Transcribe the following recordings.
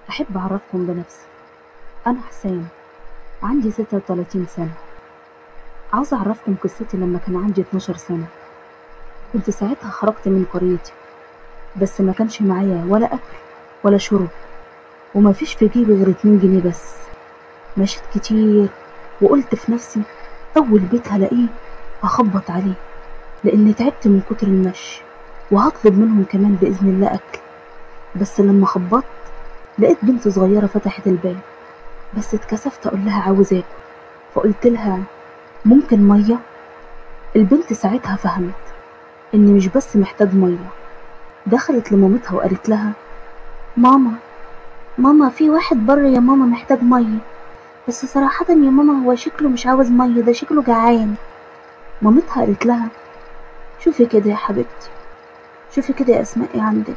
أحب أعرفكم بنفسي أنا حسام عندي ستة وتلاتين سنة عاوز أعرفكم قصتي لما كان عندي اتناشر سنة كنت ساعتها خرجت من قريتي بس ما كانش معايا ولا أكل ولا شرب وما فيش في جيبي غير اتنين جنيه بس مشيت كتير وقلت في نفسي أول بيت هلاقيه هخبط عليه لأني تعبت من كتر المشي وهطلب منهم كمان بإذن الله أكل بس لما خبطت لقيت بنت صغيرة فتحت الباب بس اتكسفت أقول لها عاوز آكل فقلت لها ممكن مية البنت ساعتها فهمت إني مش بس محتاج مية دخلت لمامتها وقالت لها ماما ماما في واحد بره يا ماما محتاج مية بس صراحة يا ماما هو شكله مش عاوز مية ده شكله جعان مامتها قالت لها شوفي كده يا حبيبتي شوفي كده يا أسماء ايه عندك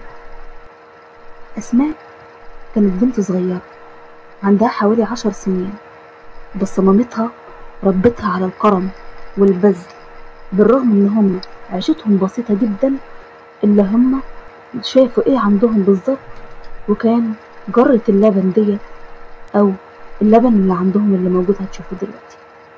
أسماء كانت بنت صغيرة عندها حوالي عشر سنين بس مامتها ربتها على الكرم والبذل بالرغم ان هم عيشتهم بسيطة جدا الا هم شافوا ايه عندهم بالظبط وكان جرة اللبن ديت او اللبن اللي عندهم اللي موجود هتشوفوه دلوقتي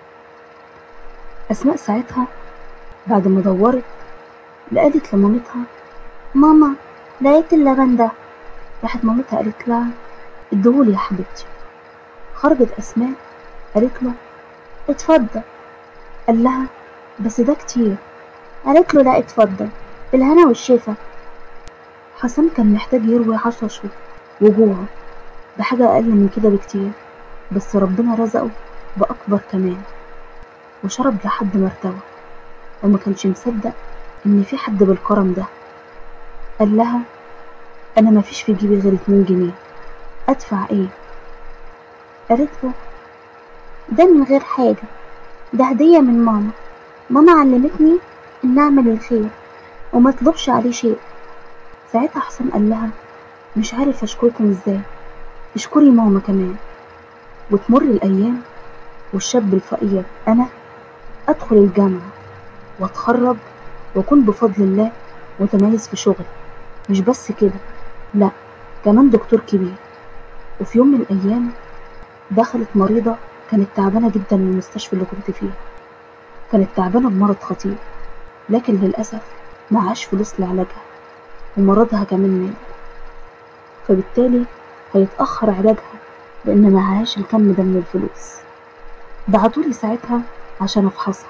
اسماء ساعتها بعد ما دورت لقالت لمامتها ماما لقيت اللبن ده راحت مامتها قالت لها اديهولي يا حبيبتي خرجت اسماء قالت له اتفضل قال لها بس ده كتير قالت له لا اتفضل بالهنا والشفا حسن كان محتاج يروي عطشه وجوعه بحاجة أقل من كده بكتير بس ربنا رزقه بأكبر كمان وشرب لحد ما ارتوى وما كانش مصدق إن في حد بالكرم ده قال لها أنا مفيش في جيبي غير اتنين جنيه أدفع إيه؟ قالت له ده من غير حاجة ده هدية من ماما ماما علمتني إن أعمل الخير وما اطلبش عليه شيء ساعتها حسام قال لها مش عارف أشكركم إزاي اشكري ماما كمان وتمر الأيام والشاب الفقير أنا أدخل الجامعة وأتخرج وأكون بفضل الله متميز في شغلي مش بس كده لأ كمان دكتور كبير وفي يوم من الأيام دخلت مريضة كانت تعبانة جدا من المستشفى اللي كنت فيها كانت تعبانة بمرض خطير لكن للأسف معاش فلوس لعلاجها ومرضها كمان مات فبالتالي هيتأخر علاجها لأن معهاش الكم ده من الفلوس بعتولي ساعتها عشان أفحصها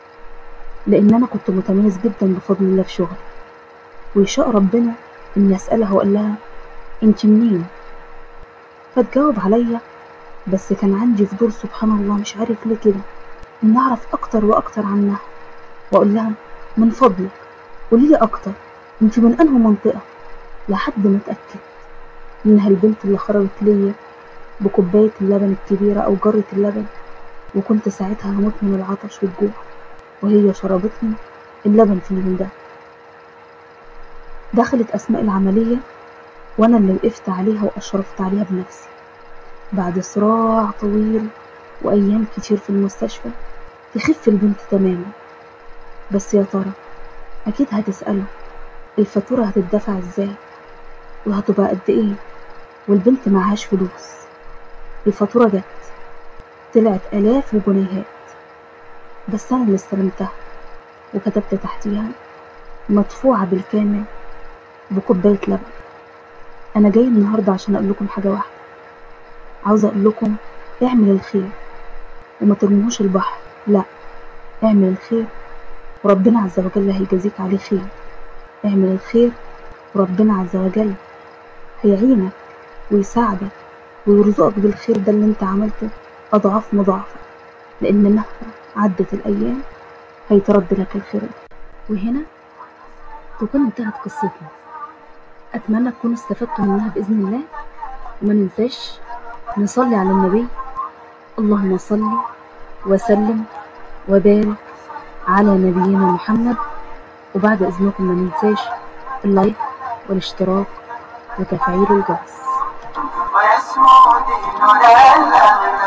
لأن أنا كنت متميز جدا بفضل الله في شغلي ويشاء ربنا إني أسألها وأقول لها أنت منين؟ فتجاوب عليا بس كان عندي فضول سبحان الله مش عارف ليه كده إن أعرف أكتر وأكتر عنها وأقول لها من فضلك قوليلي أكتر أنت من أنهي منطقة لحد ما أتأكد إنها البنت اللي خرجت ليا بكوباية اللبن الكبيرة أو جرة اللبن وكنت ساعتها هموت من العطش والجوع وهي شربتني اللبن في اليوم ده دخلت أسماء العملية وأنا اللي وقفت عليها وأشرفت عليها بنفسي بعد صراع طويل وأيام كتير في المستشفى تخف البنت تماما بس يا ترى أكيد هتسأله الفاتورة هتدفع ازاي وهتبقى قد ايه والبنت معهاش فلوس الفاتورة جت طلعت آلاف الجنيهات بس أنا اللي استلمتها وكتبت تحتيها مدفوعة بالكامل بكوباية لبن أنا جاي النهاردة عشان أقول لكم حاجة واحدة عاوزة أقول لكم اعمل الخير وما ترموهوش البحر لا اعمل الخير وربنا عز وجل هيجازيك عليه خير اعمل الخير وربنا عز وجل هيعينك ويساعدك ويرزقك بالخير ده اللي انت عملته أضعاف مضاعفة لأن مهما عدت الأيام هيترد لك الخير ده وهنا تكون انتهت قصتنا أتمنى تكونوا استفدتوا منها بإذن الله وما ننساش نصلي على النبي اللهم صل وسلم وبارك على نبينا محمد وبعد إذنكم ما ننساش اللايك والاشتراك وتفعيل الجرس ويسمو ديننا الأمن